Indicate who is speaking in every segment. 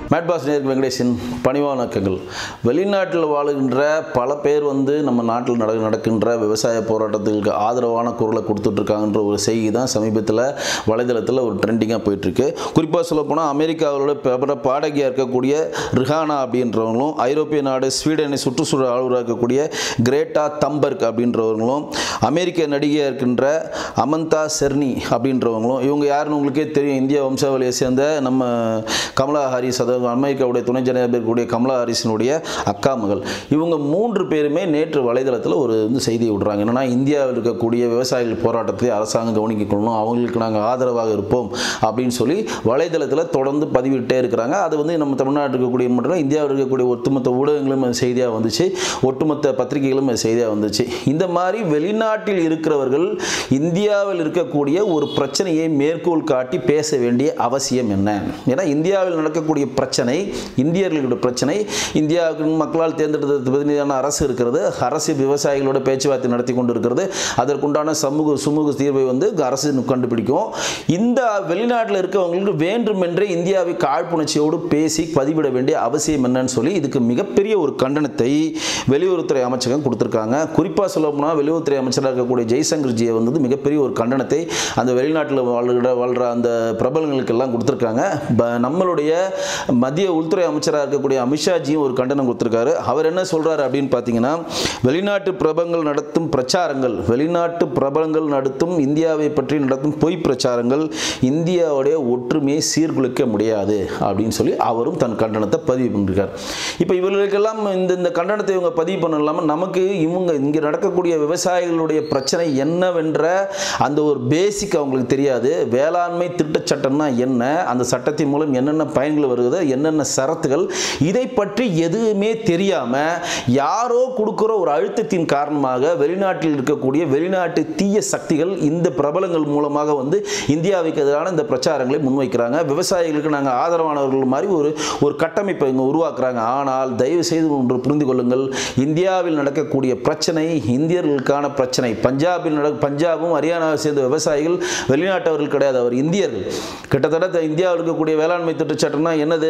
Speaker 1: மேட்பாஸ் நேருக்கு வெங்கடேசன் பணிவான வணக்கங்கள் வெளிநாட்டில் வாழுகின்ற பல பேர் வந்து நம்ம நாட்டில் நட நடக்கின்ற விவசாய போராட்டத்துக்கு ஆதரவான குரலை கொடுத்துட்ருக்காங்கன்ற ஒரு செய்தி தான் சமீபத்தில் வலைதளத்தில் ஒரு ட்ரெண்டிங்காக போயிட்டுருக்கு குறிப்பாக சொல்லப்போனால் அமெரிக்காவோட பிரபல பாடகியாக இருக்கக்கூடிய ரிஹானா அப்படின்றவங்களும் ஐரோப்பிய நாடு ஸ்வீடனை சுற்றுச்சூழல் ஆளுநராக இருக்கக்கூடிய கிரேட்டா தம்பர்க் அப்படின்றவங்களும் அமெரிக்க நடிகையாக இருக்கின்ற அமந்தா செர்னி அப்படின்றவங்களும் இவங்க யாருன்னு உங்களுக்கே தெரியும் இந்திய வம்சாவளியை சேர்ந்த நம்ம கமலா ஹாரிஸ் அதாவது அமெரிக்காவுடைய துணை ஜனாதிபதி இருக்கக்கூடிய கமலா ஹாரிஸினுடைய அக்கா மகள் இவங்க மூன்று பேருமே நேற்று வலைதளத்தில் ஒரு வந்து செய்தியை விடுறாங்க என்னன்னா இந்தியாவில் இருக்கக்கூடிய விவசாயிகள் போராட்டத்தை அரசாங்கம் கவனிக்கணும் அவங்களுக்கு நாங்கள் ஆதரவாக இருப்போம் அப்படின்னு சொல்லி வலைதளத்தில் தொடர்ந்து பதிவிட்டே இருக்கிறாங்க அது வந்து நம்ம தமிழ்நாட்டில் இருக்கக்கூடிய மட்டும் இல்ல, இந்தியாவில் இருக்கக்கூடிய ஒட்டுமொத்த ஊடகங்களும் அது செய்தியாக வந்துச்சு ஒட்டுமொத்த பத்திரிகைகளும் அது செய்தியாக வந்துச்சு இந்த மாதிரி வெளிநாட்டில் இருக்கிறவர்கள் இந்தியாவில் இருக்கக்கூடிய ஒரு பிரச்சனையை மேற்கோள் காட்டி பேச வேண்டிய அவசியம் என்ன ஏன்னா இந்தியாவில் நடக்கக்கூடிய பிரச்சனை இந்தியர்களுடைய பிரச்சனை இந்தியாவுக்கு மக்களால் தேர்ந்தெடுத்த பிரதிநிதியான அரசு இருக்கிறது அரசு விவசாயிகளோட பேச்சுவார்த்தை நடத்தி கொண்டு இருக்கிறது அதற்குண்டான சமூக சுமூக தீர்வை வந்து அரசு கண்டுபிடிக்கும் இந்த வெளிநாட்டில் இருக்கவங்களுக்கு வேண்டுமென்றே இந்தியாவை காழ்ப்புணர்ச்சியோடு பேசி பதிவிட வேண்டிய அவசியம் என்னன்னு சொல்லி இதுக்கு மிகப்பெரிய ஒரு கண்டனத்தை வெளியுறவுத்துறை அமைச்சகம் கொடுத்துருக்காங்க குறிப்பாக சொல்ல போனால் வெளியுறவுத்துறை அமைச்சராக இருக்கக்கூடிய ஜெய்சங்கர் ஜியை வந்து மிகப்பெரிய ஒரு கண்டனத்தை அந்த வெளிநாட்டில் வாழ்கிற வாழ்கிற அந்த பிரபலங்களுக்கெல்லாம் கொடுத்துருக்காங்க ப- நம்மளுடைய மத்திய உள்துறை அமைச்சராக இருக்கக்கூடிய அமித்ஷாஜியும் ஒரு கண்டனம் கொடுத்துருக்காரு அவர் என்ன சொல்றாரு அப்படின்னு பார்த்தீங்கன்னா வெளிநாட்டு பிரபலங்கள் நடத்தும் பிரச்சாரங்கள் வெளிநாட்டு பிரபலங்கள் நடத்தும் இந்தியாவை பற்றி நடத்தும் பொய் பிரச்சாரங்கள் இந்தியாவுடைய ஒற்றுமையை சீர்குலைக்க முடியாது அப்படின்னு சொல்லி அவரும் தன் கண்டனத்தை பதிவு பண்ணிருக்கார் இப்போ இவர்களுக்கெல்லாம் இந்த இந்த கண்டனத்தை இவங்க பதிவு பண்ண இல்லாமல் நமக்கு இவங்க இங்கே நடக்கக்கூடிய விவசாயிகளுடைய பிரச்சனை என்னவென்ற அந்த ஒரு பேசிக் அவங்களுக்கு தெரியாது வேளாண்மை திட்டச் சட்டம்னா என்ன அந்த சட்டத்தின் மூலம் என்னென்ன பயன்கள் வருகிறது என்னென்ன சரத்துகள் இதை பற்றி எதுவுமே தெரியாமல் யாரோ கொடுக்குற ஒரு அழுத்தத்தின் காரணமாக வெளிநாட்டில் இருக்கக்கூடிய வெளிநாட்டு தீய சக்திகள் இந்த பிரபலங்கள் மூலமாக வந்து இந்தியாவுக்கு எதிரான இந்த பிரச்சாரங்களை முன்வைக்கிறாங்க விவசாயிகளுக்கு நாங்கள் ஆதரவானவர்கள் மாதிரி ஒரு ஒரு கட்டமைப்பை இங்கே உருவாக்குறாங்க ஆனால் தயவு செய்து ஒன்று புரிந்து கொள்ளுங்கள் இந்தியாவில் நடக்கக்கூடிய பிரச்சனை இந்தியர்களுக்கான பிரச்சனை பஞ்சாபில் நட பஞ்சாபும் ஹரியானாவை சேர்ந்த விவசாயிகள் வெளிநாட்டவர்கள் கிடையாது அவர் இந்தியர்கள் கிட்டத்தட்ட இந்தியாவில் இருக்கக்கூடிய வேளாண்மை திட்டச் சட்டம்னா என்னது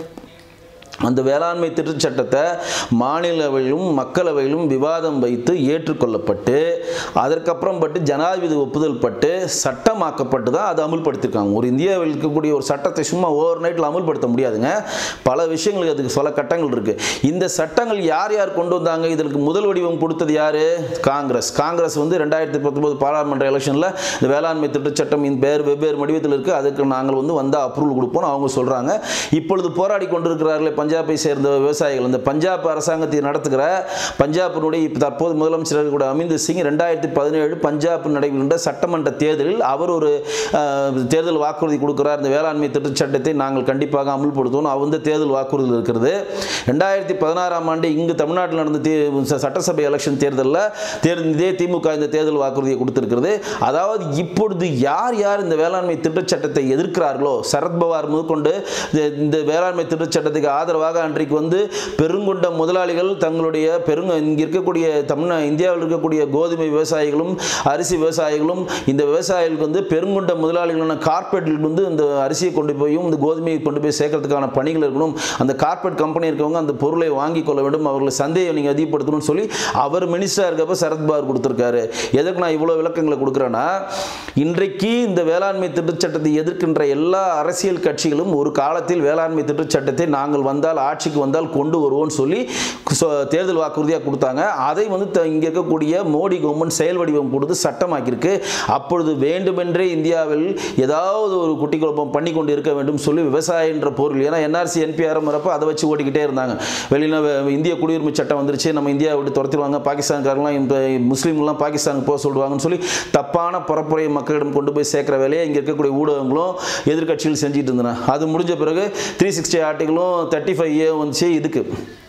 Speaker 1: அந்த வேளாண்மை திட்டச் சட்டத்தை மாநிலவையிலும் மக்களவையிலும் விவாதம் வைத்து ஏற்றுக்கொள்ளப்பட்டு அதற்கப்புறம் பட்டு ஜனாதிபதி ஒப்புதல் பட்டு சட்டமாக்கப்பட்டு தான் அதை அமுல்படுத்தியிருக்காங்க ஒரு இந்தியாவில் இருக்கக்கூடிய ஒரு சட்டத்தை சும்மா ஓவர் நைட்டில் அமுல்படுத்த முடியாதுங்க பல விஷயங்களுக்கு அதுக்கு பல கட்டங்கள் இருக்குது இந்த சட்டங்கள் யார் யார் கொண்டு வந்தாங்க இதற்கு முதல் வடிவம் கொடுத்தது யார் காங்கிரஸ் காங்கிரஸ் வந்து ரெண்டாயிரத்தி பத்தொன்பது பாராளுமன்ற எலெக்ஷனில் இந்த வேளாண்மை திட்டச் சட்டம் இந்த பேர் வெவ்வேறு வடிவத்தில் இருக்குது அதுக்கு நாங்கள் வந்து வந்தால் அப்ரூவல் கொடுப்போம் அவங்க சொல்கிறாங்க இப்பொழுது போராடி கொண்டிருக்கிறார்களே பஞ்சாபை சேர்ந்த விவசாயிகள் இந்த பஞ்சாப் அரசாங்கத்தை நடத்துகிற பஞ்சாபினுடைய இப்ப தற்போது முதலமைச்சர் கூட அமிர்தர் சிங் ரெண்டாயிரத்தி பதினேழு பஞ்சாப் நடைபெறுகின்ற சட்டமன்ற தேர்தலில் அவர் ஒரு அஹ், தேர்தல் வாக்குறுதி கொடுக்கிறார் இந்த வேளாண்மை திட்டச் சட்டத்தை நாங்கள் கண்டிப்பாக அமுல்படுத்துவோம் அந்த தேர்தல் வாக்குறுதி இருக்கிறது ரெண்டாயிரத்தி பதினாறாம் ஆண்டு இங்கு தமிழ்நாட்டில் நடந்த தே ச- சட்டசபை எலெக்ஷன் தேர்தலில் தேர்தல் இதே திமுக இந்த தேர்தல் வாக்குறுதியை கொடுத்திருக்கிறது அதாவது இப்பொழுது யார் யார் இந்த வேளாண்மை திட்டச் சட்டத்தை எதிர்க்கிறார்களோ சரத்பவார் முதற்கொண்டு இந்த- இந்த வேளாண்மை திட்டச் சட்டத்துக்கு ஆதரவாக அன்றைக்கு வந்து பெருங்கொண்ட முதலாளிகள் தங்களுடைய பெருங்க இங்கே இருக்கக்கூடிய தமிழ்நா இந்தியாவில் இருக்கக்கூடிய கோதுமை விவசாயிகளும் அரிசி விவசாயிகளும் இந்த விவசாயிகளுக்கு வந்து பெருங்கொண்ட முதலாளிகளான கார்பரேட்டுக்கு வந்து இந்த அரிசியை கொண்டு போயும் இந்த கோதுமையை கொண்டு போய் சேர்க்கறதுக்கான பணிகள் இருக்கணும் அந்த கார்பரேட் கம்பெனி இருக்கவங்க அந்த பொருளை வாங்கி கொள்ள வேண்டும் அவர்களை சந்தையை நீங்கள் அதிகப்படுத்தணும்னு சொல்லி அவர் மினிஸ்டராக இருக்கப்ப சரத்பவார் கொடுத்துருக்காரு எதற்கு நான் இவ்வளோ விளக்கங்களை கொடுக்குறேன்னா இன்றைக்கு இந்த வேளாண்மை திட்டச் சட்டத்தை எதிர்க்கின்ற எல்லா அரசியல் கட்சிகளும் ஒரு காலத்தில் வேளாண்மை திட்டச் சட்டத்தை நாங்கள் வந்தால் ஆட்சிக்கு வந்தால் கொண்டு வருவோம்னு சொல்லி சொ- தேர்தல் வாக்குறுதியாக கொடுத்தாங்க அதை வந்து த- இங்கே இருக்கக்கூடிய மோடி கவர்மெண்ட் செயல் வடிவம் கொடுத்து சட்டமாக்கியிருக்கு அப்பொழுது வேண்டுமென்றே இந்தியாவில் ஏதாவது ஒரு குட்டி குழப்பம் பண்ணி கொண்டு இருக்க வேண்டும் சொல்லி விவசாயன்ற பொருள் ஏன்னா என்ஆர்சி என்பிஆர் வரப்போ அதை வச்சு ஓடிக்கிட்டே இருந்தாங்க வெளியில வெ- இந்திய குடியுரிமை சட்டம் வந்துருச்சு நம்ம இந்தியாவை விட்டு துரத்திடுவாங்க பாகிஸ்தான்காரங்களாம் இந்த முஸ்லீம்லாம் பாகிஸ்தானுக்கு போக சொல்லுவாங்கன்னு சொல்லி தப்பான பரப்புரையை மக்களிடம் கொண்டு போய் சேர்க்குற வேலையை இங்கே இருக்கக்கூடிய ஊடகங்களும் எதிர்க்கட்சிகள் செஞ்சுட்டு இருந்தன அது முடிஞ்ச பிறகு த்ரீ சிக்ஸ்டி ஆர்டிகளும் தேர்ட்டி ஃபைவ் ஏ வந்துச்சு இதுக்கு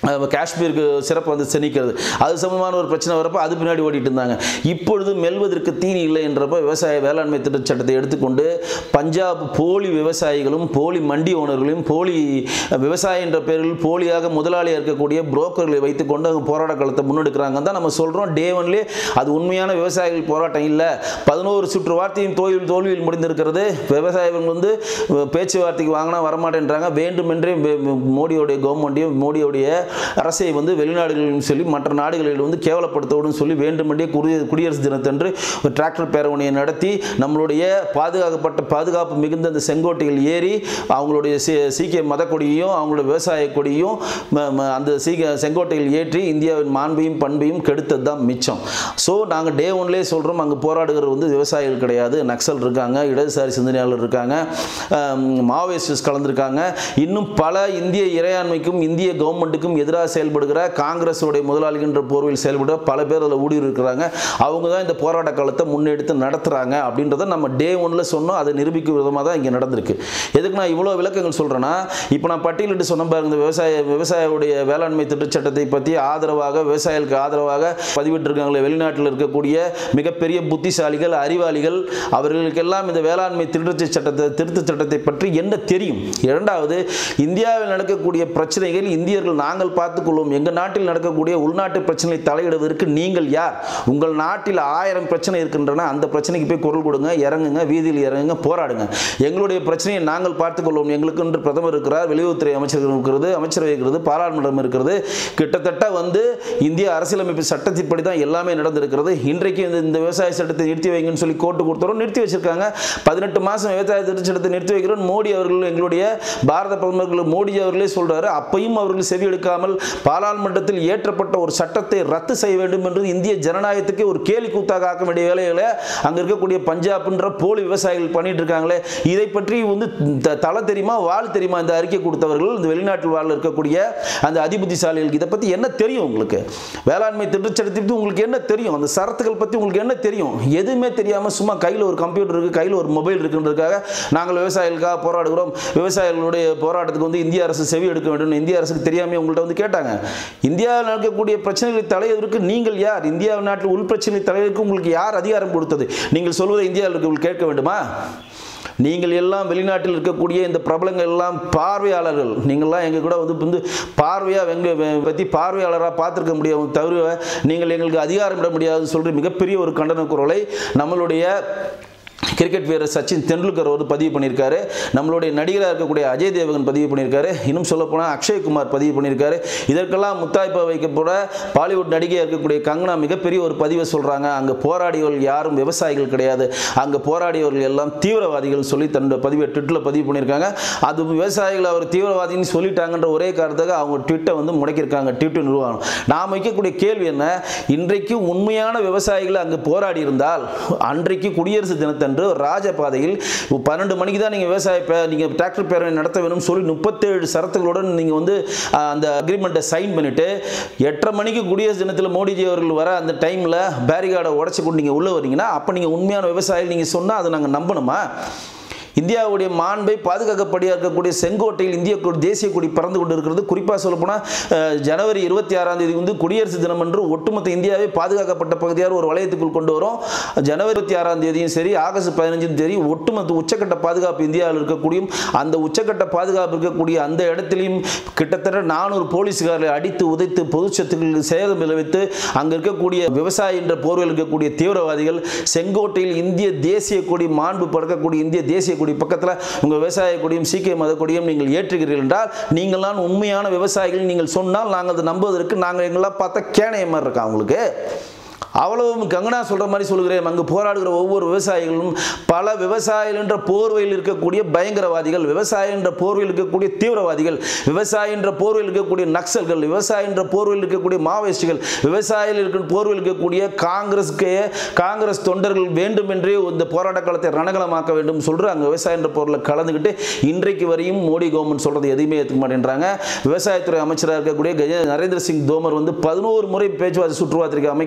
Speaker 1: அஹ் காஷ்மீருக்கு சிறப்பு வந்து செணிக்கிறது அது சம்பந்தமான ஒரு பிரச்சனை வரப்போ அது பின்னாடி ஓடிட்டு இருந்தாங்க இப்பொழுது மெல்வதற்கு தீனி இல்லை என்றப்ப விவசாய வேளாண்மை திட்டச் சட்டத்தை எடுத்துக்கொண்டு பஞ்சாப் போலி விவசாயிகளும் போலி மண்டி ஓனர்களையும் போலி விவசாய என்ற பேரில் போலியாக முதலாளியாக இருக்கக்கூடிய புரோக்கர்களை வைத்துக்கொண்டு அவங்க போராட்ட காலத்தை முன்னெடுக்கிறாங்க தான் நம்ம சொல்கிறோம் டே ஒன்லேயே அது உண்மையான விவசாயிகள் போராட்டம் இல்லை பதினோரு சுற்று வார்த்தையும் தோல்வியில் தோல்வியில் முடிந்திருக்கிறது விவசாயிகள் வந்து பேச்சுவார்த்தைக்கு வாங்கினா வரமாட்டேன்றாங்க வேண்டுமென்றே வே- மோடியோடைய கவர்மெண்ட்டையும் மோடியோடைய அரசை வந்து வெளிநாடுகளிலும் சொல்லி மற்ற நாடுகளில் வந்து கேவலப்படுத்தவும் சொல்லி வேண்டுமென்றே குடிய குடியரசு தினத்தன்று ஒரு டிராக்டர் பேரவணியை நடத்தி நம்மளுடைய பாதுகாக்கப்பட்ட பாதுகாப்பு மிகுந்த அந்த செங்கோட்டையில் ஏறி அவங்களுடைய சீ சீக்கிய மத கொடியையும் அவங்களுடைய விவசாய கொடியும் ம- ம- அந்த சீக்கிய செங்கோட்டையில் ஏற்றி இந்தியாவின் மாண்பையும் பண்பையும் கெடுத்தது தான் மிச்சம் ஸோ நாங்கள் டே ஒன்லேயே சொல்கிறோம் அங்கே போராடுகிற வந்து விவசாயிகள் கிடையாது நக்சல் இருக்காங்க இடதுசாரி சிந்தனையாளர் இருக்காங்க மாவோயிஸ்ட் கலந்துருக்காங்க இன்னும் பல இந்திய இறையாண்மைக்கும் இந்திய கவர்மெண்ட்டுக்கும் எதிராக செயல்படுகிற காங்கிரஸுடைய முதலாளிகின்ற போர்வையில் செயல்படுற பல பேர் அதில் ஊடுருவி இருக்கிறாங்க அவங்க தான் இந்த போராட்ட காலத்தை முன்னெடுத்து நடத்துகிறாங்க அப்படின்றத நம்ம டே ஒன்ல சொன்னோம் அதை நிரூபிக்கும் விதமாக தான் இங்கே நடந்திருக்கு எதுக்கு நான் இவ்வளோ விளக்கங்கள் சொல்கிறேன்னா இப்போ நான் பட்டியலிட்டு சொன்ன பாருங்க இந்த விவசாய விவசாயியுடைய வேளாண்மை திட்டச் சட்டத்தை பற்றி ஆதரவாக விவசாயிகளுக்கு ஆதரவாக பதிவிட்டிருக்காங்களே வெளிநாட்டில் இருக்கக்கூடிய மிகப்பெரிய புத்திசாலிகள் அறிவாளிகள் அவர்களுக்கெல்லாம் இந்த வேளாண்மை திருத்தச் சட்டத்தை திருத்தச் சட்டத்தை பற்றி என்ன தெரியும் இரண்டாவது இந்தியாவில் நடக்கக்கூடிய பிரச்சனைகள் இந்தியர்கள் நாங்கள் பார்த்துக்கொள்வோம் எங்கள் நாட்டில் நடக்கக்கூடிய உள்நாட்டு பிரச்சனை தலையிடுவதற்கு நீங்கள் யார் உங்கள் நாட்டில் ஆயிரம் பிரச்சனை இருக்கின்றன அந்த பிரச்சனைக்கு போய் குரல் கொடுங்க இறங்குங்க வீதியில் இறங்குங்க போராடுங்க எங்களுடைய பிரச்சனையை நாங்கள் பார்த்துக்கொள்வோம் எங்களுக்கு என்று பிரதமர் இருக்கிறார் வெளியுறவுத்துறை அமைச்சர்கள் இருக்கிறது அமைச்சரவை இருக்கிறது பாராளுமன்றம் இருக்கிறது கிட்டத்தட்ட வந்து இந்திய அரசியலமைப்பு சட்டத்தின்படி தான் எல்லாமே நடந்திருக்கிறது இன்றைக்கு இந்த இந்த விவசாய சட்டத்தை நிறுத்தி வைங்கன்னு சொல்லி கோட்டு கொடுத்தோம் நிறுத்தி வச்சிருக்காங்க பதினெட்டு மாதம் விவசாய திருச்சட்டத்தை நிறுத்தி வைக்கிறோம் மோடி அவர்கள் எங்களுடைய பாரத பிரதமர்கள் மோடி அவர்களே சொல்றாரு அப்பையும் அவர்கள் செவி எடுக்காமல் பாராளுமன்றத்தில் ஏற்றப்பட்ட ஒரு சட்டத்தை ரத்து செய்ய வேண்டும் என்று இந்திய ஜனநாயகத்துக்கு ஒரு கேலி கூத்தாக ஆக்க வேண்டிய வேலைகளை அங்க இருக்கக்கூடிய பஞ்சாப்ன்ற போலி விவசாயிகள் பண்ணிட்டு இருக்காங்களே இதை பற்றி வந்து த- தலை தெரியுமா வாழ் தெரியுமா இந்த அறிக்கை கொடுத்தவர்கள் இந்த வெளிநாட்டில் வாழ இருக்கக்கூடிய அந்த அதிபுத்திசாலிகளுக்கு இதை பத்தி என்ன தெரியும் உங்களுக்கு வேளாண்மை திட்டச்சட்டத்தை பத்தி உங்களுக்கு என்ன தெரியும் அந்த சரத்துகள் பத்தி உங்களுக்கு என்ன தெரியும் எதுவுமே தெரியாம சும்மா கையில் ஒரு கம்ப்யூட்டர் இருக்கு கையில் ஒரு மொபைல் இருக்குன்றதுக்காக நாங்கள் விவசாயிகளுக்காக போராடுகிறோம் விவசாயிகளுடைய போராட்டத்துக்கு வந்து இந்திய அரசு செவி எடுக்க வேண்டும் இந்திய அரசுக்கு தெரியாம உங்கள்கிட்ட வந்து கேட்டாங்க இந்தியாவில் நடக்கக்கூடிய பிரச்சனைகளை தலைவருக்கு நீங்கள் யார் இந்தியா நாட்டில் உள் பிரச்சனை தலைவருக்கு உங்களுக்கு யார் அதிகாரம் கொடுத்தது நீங்கள் சொல்வதை இந்தியாவில் இருக்கவர்கள் கேட்க வேண்டுமா நீங்கள் எல்லாம் வெளிநாட்டில் இருக்கக்கூடிய இந்த பிரபலங்கள் எல்லாம் பார்வையாளர்கள் நீங்கள்லாம் எங்கள் கூட வந்து வந்து பார்வையாக எங்க பற்றி பார்வையாளராக பார்த்துருக்க முடியாது தவிர நீங்கள் எங்களுக்கு அதிகாரம் விட முடியாதுன்னு சொல்கிற மிகப்பெரிய ஒரு கண்டன குரலை நம்மளுடைய கிரிக்கெட் வீரர் சச்சின் தெண்டுல்கர் வந்து பதிவு பண்ணியிருக்காரு நம்மளுடைய நடிகராக இருக்கக்கூடிய அஜய் தேவகன் பதிவு பண்ணியிருக்காரு இன்னும் சொல்லப்போனால் அக்ஷய்குமார் பதிவு பண்ணியிருக்காரு இதற்கெல்லாம் முத்தாய்ப்பா வைக்கப்பட பாலிவுட் நடிகையாக இருக்கக்கூடிய கங்கனா மிகப்பெரிய ஒரு பதிவை சொல்கிறாங்க அங்கே போராடியவர்கள் யாரும் விவசாயிகள் கிடையாது அங்கே போராடியவர்கள் எல்லாம் தீவிரவாதிகள் சொல்லி தன்னோட பதிவை ட்விட்டில் பதிவு பண்ணியிருக்காங்க அது விவசாயிகள் அவர் தீவிரவாதின்னு சொல்லிட்டாங்கன்ற ஒரே காரணத்துக்கு அவங்க ட்விட்டை வந்து முடக்கியிருக்காங்க ட்விட்டர் நிறுவனம் நாம் வைக்கக்கூடிய கேள்வி என்ன இன்றைக்கு உண்மையான விவசாயிகள் அங்கு போராடி இருந்தால் அன்றைக்கு குடியரசு தினத்தன்று ராஜபாதையில் பன்னெண்டு மணிக்கு தான் நீங்கள் விவசாய பே நீங்கள் டிராக்டர் பேரணி நடத்த வேணும்னு சொல்லி முப்பத்தேழு சரத்துகளுடன் நீங்கள் வந்து ஆஹ், அந்த அக்ரிமெண்ட்டை சைன் பண்ணிவிட்டு எட்டரை மணிக்கு குடியரசு தினத்தில் மோடிஜி அவர்கள் வர அந்த டைமில் பேரிகார்டை உடச்சி கொண்டு நீங்கள் உள்ளே வரீங்கன்னா அப்போ நீங்கள் உண்மையான விவசாயிகள் நீங்கள் சொன்னால் அதை நாங்கள் நம்பணுமா இந்தியாவுடைய மாண்பை பாதுகாக்கப்படியாக இருக்கக்கூடிய செங்கோட்டையில் இந்திய கொடி தேசிய கொடி பறந்து கொண்டு இருக்கிறது குறிப்பாக சொல்லப்போனால் ஜனவரி இருபத்தி ஆறாம் தேதி வந்து குடியரசு தினம் என்று ஒட்டுமொத்த இந்தியாவே பாதுகாக்கப்பட்ட பகுதியாக ஒரு வளையத்துக்குள் கொண்டு வரும் ஜனவரி இருபத்தி ஆறாம் தேதியும் சரி ஆகஸ்ட் பதினஞ்சும் சரி ஒட்டுமொத்த உச்சக்கட்ட பாதுகாப்பு இந்தியாவில் இருக்கக்கூடிய அந்த உச்சக்கட்ட பாதுகாப்பு இருக்கக்கூடிய அந்த இடத்திலையும் கிட்டத்தட்ட நானூறு போலீஸ்காரர்களை அடித்து உதைத்து பொதுச்சத்துக்களுக்கு சேதம் விளைவித்து அங்கே இருக்கக்கூடிய விவசாயி என்ற போர்வையில் இருக்கக்கூடிய தீவிரவாதிகள் செங்கோட்டையில் இந்திய தேசிய கொடி மாண்பு பறக்கக்கூடிய இந்திய தேசிய கொடி பக்கத்தில் உங்கள் விவசாய கொடியும் சீக்கிய மத கொடியும் நீங்கள் ஏற்றுகிறீர்கள் என்றால் நீங்கள்லாம் உண்மையான விவசாயிகள் நீங்கள் சொன்னால் நாங்கள் அதை நம்புவதற்கு நாங்கள் எங்களாம் பார்த்தா கேணைய மாதிரி இருக்கா உங்களுக்கு அவ்வளவு கங்கனா சொல்ற மாதிரி சொல்கிறேன் அங்கு போராடுகிற ஒவ்வொரு விவசாயிகளும் பல விவசாயிகள் என்ற போர்வையில் இருக்கக்கூடிய பயங்கரவாதிகள் விவசாயி என்ற போர்வையில் இருக்கக்கூடிய தீவிரவாதிகள் விவசாயி என்ற போர்வையில் இருக்கக்கூடிய நக்சல்கள் விவசாயி என்ற போர்வையில் இருக்கக்கூடிய மாவோயிஸ்டுகள் விவசாயிகள் இருக்கிற போர்வையில் இருக்கக்கூடிய காங்கிரஸ்க்கு காங்கிரஸ் தொண்டர்கள் வேண்டுமென்றே இந்த போராட்ட காலத்தை ரணகலமாக்க வேண்டும் சொல்ற அங்கே விவசாய என்ற போரில் கலந்துக்கிட்டு இன்றைக்கு வரையும் மோடி கவர்மெண்ட் சொல்றது எதையுமே ஏற்றுக்க மாட்டேன்றாங்க விவசாயத்துறை அமைச்சராக இருக்கக்கூடிய கஜ நரேந்திர சிங் தோமர் வந்து பதினோரு முறை பேச்சுவார்த்தை சுற்றுவார்த்தைக்கு அமைக்க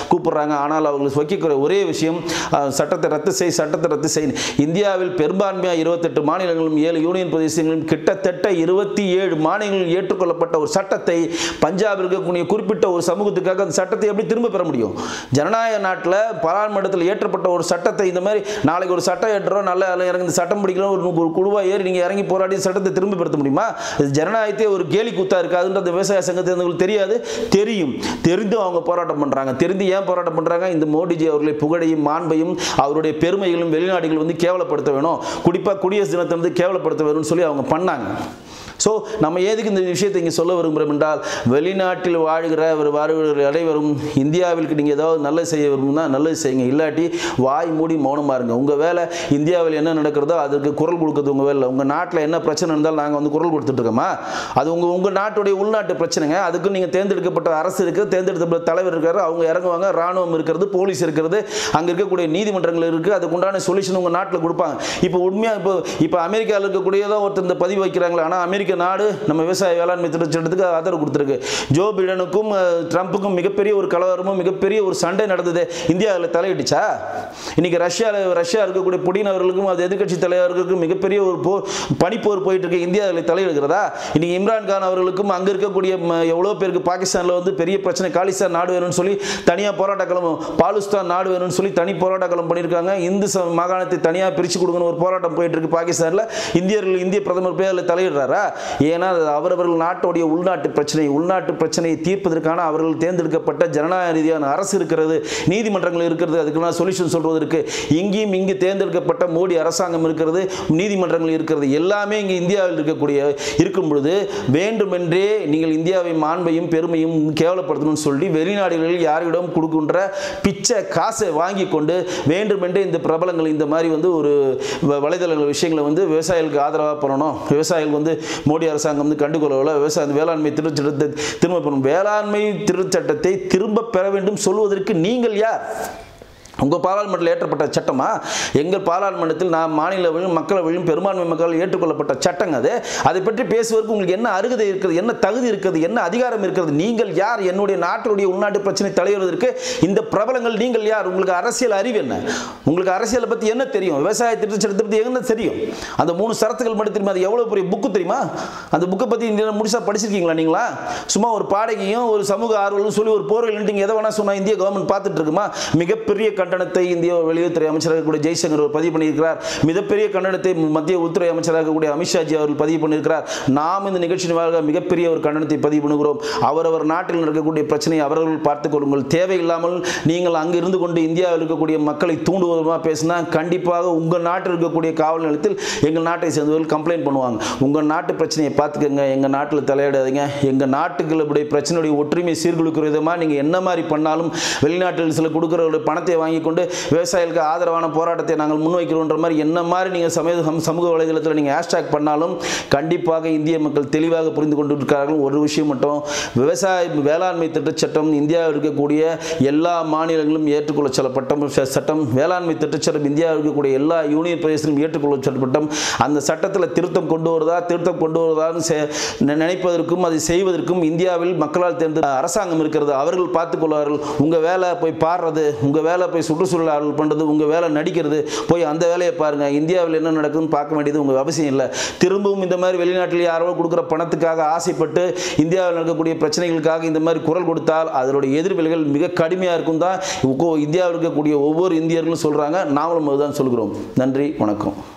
Speaker 1: கூப்பிடுறாங்க ஆனால் அவங்களுக்கு வைக்கக்கூடிய ஒரே விஷயம் அஹ், சட்டத்தை ரத்து செய் சட்டத்தை ரத்து செய் இந்தியாவில் பெரும்பான்மையாக இருபத்தெட்டு மாநிலங்களும் ஏழு யூனியன் பிரதேசங்களும் கிட்டத்தட்ட இருபத்தி ஏழு மாநிலங்களில் ஏற்றுக்கொள்ளப்பட்ட ஒரு சட்டத்தை பஞ்சாப் இருக்கக்கூடிய குறிப்பிட்ட ஒரு சமூகத்துக்காக அந்த சட்டத்தை எப்படி திரும்ப பெற முடியும் ஜனநாயக நாட்டில் பாராளுமன்றத்தில் ஏற்றப்பட்ட ஒரு சட்டத்தை இந்த மாதிரி நாளைக்கு ஒரு சட்டம் ஏற்றுறோம் நல்ல நல்ல இறங்கி இந்த சட்டம் பிடிக்கிறோம் ஒரு ஒரு குழுவாக ஏறி நீங்கள் இறங்கி போராடி சட்டத்தை திரும்ப பெறுத்த முடியுமா இது ஜனநாயகத்தை ஒரு கேலி கூத்தா இருக்காதுன்றது விவசாய சங்கத்தினர்களுக்கு தெரியாது தெரியும் தெரிந்தும் அவங்க போராட்டம் பண்ணுறாங்க தெரிந்து ஏன் போராட்டம் பண்ணுறாங்க இந்த மோடிஜி அவர்களை புகழையும் மாண்பையும் அவருடைய பெருமைகளும் வெளிநாடுகள் வந்து கேவலப்படுத்த வேணும் குறிப்பாக குடியரசு தினத்தை வந்து கேவலப்படுத்த வேணும்னு சொல்லி அவங்க பண்ணாங்க ஸோ நம்ம எதுக்கு இந்த விஷயத்தை இங்கே சொல்ல விரும்புகிறோம் என்றால் வெளிநாட்டில் வாழ்கிற ஒரு வாழ்கிற அனைவரும் இந்தியாவிற்கு நீங்கள் ஏதாவது நல்லது செய்ய விரும்புனா நல்லது செய்யுங்க இல்லாட்டி வாய் மூடி மௌனமாக இருங்க உங்கள் வேலை இந்தியாவில் என்ன நடக்கிறதோ அதுக்கு குரல் கொடுக்குறது உங்கள் வேலை உங்கள் நாட்டில் என்ன பிரச்சனை இருந்தாலும் நாங்கள் வந்து குரல் கொடுத்துட்டு இருக்கோமா அது உங்கள் உங்கள் நாட்டுடைய உள்நாட்டு பிரச்சனைங்க அதுக்கு நீங்கள் தேர்ந்தெடுக்கப்பட்ட அரசு இருக்குது தேர்ந்தெடுக்கப்பட்ட தலைவர் இருக்காரு அவங்க இறங்குவாங்க ராணுவம் இருக்கிறது போலீஸ் இருக்கிறது அங்கே இருக்கக்கூடிய நீதிமன்றங்கள் இருக்குது அதுக்குண்டான சொல்யூஷன் உங்கள் நாட்டில் கொடுப்பாங்க இப்போ உண்மையாக இப்போ இப்போ அமெரிக்காவில் இருக்கக்கூடியதான் ஒருத்தர் இந்த பதிவு வைக்கிறாங்களே ஆனால் அமெரிக்க நாடு நம்ம விவசாய வேளாண்மை திட்டத்துக்கு ஆதரவு கொடுத்துருக்கு ஜோ பிடனுக்கும் அஹ், ட்ரம்ப்புக்கும் மிகப்பெரிய ஒரு கலவரமும் மிகப்பெரிய ஒரு சண்டை நடந்தது இந்தியாவில் தலையிட்டுச்சா இன்னைக்கு ரஷ்யாவில் ரஷ்யா இருக்கக்கூடிய புடின் அவர்களுக்கும் அது எதிர்க்கட்சி தலைவர்களுக்கும் மிகப்பெரிய ஒரு போர் பனிப்போர் போயிட்டு இருக்கு இந்தியாவில் தலையிடுகிறதா இன்னைக்கு இம்ரான் கான் அவர்களுக்கும் அங்கே இருக்கக்கூடிய ம- எவ்வளோ பேருக்கு பாகிஸ்தானில் வந்து பெரிய பிரச்சனை காலிஸ்தான் நாடு வேணும்னு சொல்லி தனியாக போராட்ட களம் பாலுஸ்தான் நாடு வேணும்னு சொல்லி தனி போராட்ட களம் பண்ணியிருக்காங்க இந்து ச- மாகாணத்தை தனியாக பிரித்து கொடுக்கணும் ஒரு போராட்டம் போயிட்டு இருக்கு பாகிஸ்தானில் இந்தியர்கள் இந்திய பிரதமர் போய் அதில் தலையிடுறாரா ஏன்னா அது அவரவர்கள் நாட்டுடைய உள்நாட்டு பிரச்சனை உள்நாட்டு பிரச்சனையை தீர்ப்பதற்கான அவர்கள் தேர்ந்தெடுக்கப்பட்ட ஜனநாயக ரீதியான அரசு இருக்கிறது நீதிமன்றங்கள் இருக்கிறது அதுக்கான சொல்யூஷன் சொல்றது இருக்கு இங்கேயும் இங்கு தேர்ந்தெடுக்கப்பட்ட மோடி அரசாங்கம் இருக்கிறது நீதிமன்றங்கள் இருக்கிறது எல்லாமே இங்கே இந்தியாவில் இருக்கக்கூடிய இருக்கும் பொழுது வேண்டுமென்றே நீங்கள் இந்தியாவை மாண்பையும் பெருமையும் கேவலப்படுத்தணும்னு சொல்லி வெளிநாடுகளில் யாரிடம் கொடுக்கின்ற பிச்சை காசை வாங்கி கொண்டு வேண்டுமென்றே இந்த பிரபலங்கள் இந்த மாதிரி வந்து ஒரு வ- வலைதளங்கள் விஷயங்களை வந்து விவசாயிகளுக்கு ஆதரவாக பண்ணணும் விவசாயிகள் வந்து மோடி அரசாங்கம் வந்து கண்டுகொள்ளவில்லை விவசாய இந்த வேளாண்மை திருச்சட்டத்தை திரும்ப பெறணும் வேளாண்மை திருச்சட்டத்தை திரும்ப பெற வேண்டும் சொல்வதற்கு நீங்கள் யார் உங்கள் பாராளுமன்றத்தில் ஏற்றப்பட்ட சட்டமா எங்கள் பாராளுமன்றத்தில் நான் மாநிலவையும் மக்களவையும் பெரும்பான்மை மக்கள் ஏற்றுக்கொள்ளப்பட்ட சட்டங்க அது அதை பற்றி பேசுவதற்கு உங்களுக்கு என்ன அருகதை இருக்கிறது என்ன தகுதி இருக்கிறது என்ன அதிகாரம் இருக்கிறது நீங்கள் யார் என்னுடைய நாட்டினுடைய உள்நாட்டு பிரச்சனை தலைவதற்கு இந்த பிரபலங்கள் நீங்கள் யார் உங்களுக்கு அரசியல் அறிவு என்ன உங்களுக்கு அரசியலை பற்றி என்ன தெரியும் விவசாய திருச்சட்டத்தை பற்றி என்ன தெரியும் அந்த மூணு சரத்துகள் மட்டும் தெரியுமா அது எவ்வளோ பெரிய புக்கு தெரியுமா அந்த புக்கை பற்றி முழுசாக படிச்சிருக்கீங்களா நீங்களா சும்மா ஒரு பாடகையும் ஒரு சமூக ஆர்வலும் சொல்லி ஒரு போர்வையில் நீங்கள் எதை வேணா சொன்னால் இந்திய கவர்மெண்ட் பார்த்துட்டு இருக்குமா மிகப்பெரிய கண்டனத்தை இந்திய வெளியுறவுத்துறை அமைச்சராக கூடிய ஜெய்சங்கர் அவர் பதிவு பண்ணியிருக்கிறார் மிகப்பெரிய கண்டனத்தை மத்திய உள்துறை அமைச்சராக கூடிய அமித்ஷாஜி அவர்கள் பதிவு பண்ணியிருக்கிறார் நாம் இந்த நிகழ்ச்சியின் வாயிலாக மிகப்பெரிய ஒரு கண்டனத்தை பதிவு பண்ணுகிறோம் அவரவர் நாட்டில் நடக்கக்கூடிய பிரச்சனையை அவர்கள் பார்த்துக் கொள்ளுங்கள் தேவையில்லாமல் நீங்கள் அங்கு இருந்து கொண்டு இந்தியாவில் இருக்கக்கூடிய மக்களை தூண்டுவதமாக பேசினா கண்டிப்பாக உங்கள் நாட்டில் இருக்கக்கூடிய காவல் நிலையத்தில் எங்கள் நாட்டை சேர்ந்தவர்கள் கம்ப்ளைண்ட் பண்ணுவாங்க உங்கள் நாட்டு பிரச்சனையை பார்த்துக்கங்க எங்கள் நாட்டில் தலையிடாதீங்க எங்கள் நாட்டுகளுடைய பிரச்சனையுடைய ஒற்றுமை சீர்குலைக்கிற விதமாக நீங்கள் என்ன மாதிரி பண்ணாலும் வெளிநாட்டில் சில கொடுக்குறவருடைய பணத்தை வாங்கி கொண்டு விவசாயிகளுக்கு ஆதரவான போராட்டத்தை நாங்கள் முன்வைக்கிறோன்ற மாதிரி என்ன மாதிரி நீங்கள் சமூக சம- சமூக வலைதளத்தில் நீங்கள் ஹேஷ்டாக் பண்ணாலும் கண்டிப்பாக இந்திய மக்கள் தெளிவாக புரிந்து கொண்டு இருக்கிறார்கள் ஒரு விஷயம் மட்டும் விவசாய வேளாண்மை திட்டச்சட்டம் இந்தியாவில் இருக்கக்கூடிய எல்லா மாநிலங்களும் ஏற்றுக்கொள்ள சொல்லப்பட்ட ச- சட்டம் வேளாண்மை திட்டச்சட்டம் இந்தியாவில் இருக்கக்கூடிய எல்லா யூனியன் பிரதேசங்களும் ஏற்றுக்கொள்ள சொல்லப்பட்டம் அந்த சட்டத்தில் திருத்தம் கொண்டு வருவதா திருத்தம் கொண்டு வருவதான்னு செ- நி- நினைப்பதற்கும் அதை செய்வதற்கும் இந்தியாவில் மக்களால் தேர்ந்த அரசாங்கம் இருக்கிறது அவர்கள் பார்த்துக் கொள்வார்கள் உங்கள் வேலை போய் பாடுறது உங்கள் வேலை போய் சுற்றுச்சூழல் ஆர்வல் பண்ணுறது உங்கள் வேலை நடிக்கிறது போய் அந்த வேலையை பாருங்கள் இந்தியாவில் என்ன நடக்குதுன்னு பார்க்க வேண்டியது உங்கள் அவசியம் இல்லை திரும்பவும் இந்த மாதிரி வெளிநாட்டில் யாரோ கொடுக்குற பணத்துக்காக ஆசைப்பட்டு இந்தியாவில் நடக்கக்கூடிய பிரச்சனைகளுக்காக இந்த மாதிரி குரல் கொடுத்தால் அதனுடைய எதிர்விலைகள் மிக கடுமையாக இருக்கும் தான் இந்தியாவில் இருக்கக்கூடிய ஒவ்வொரு இந்தியர்களும் சொல்கிறாங்க நாமளும் அதுதான் சொல்கிறோம் நன்றி வணக்கம்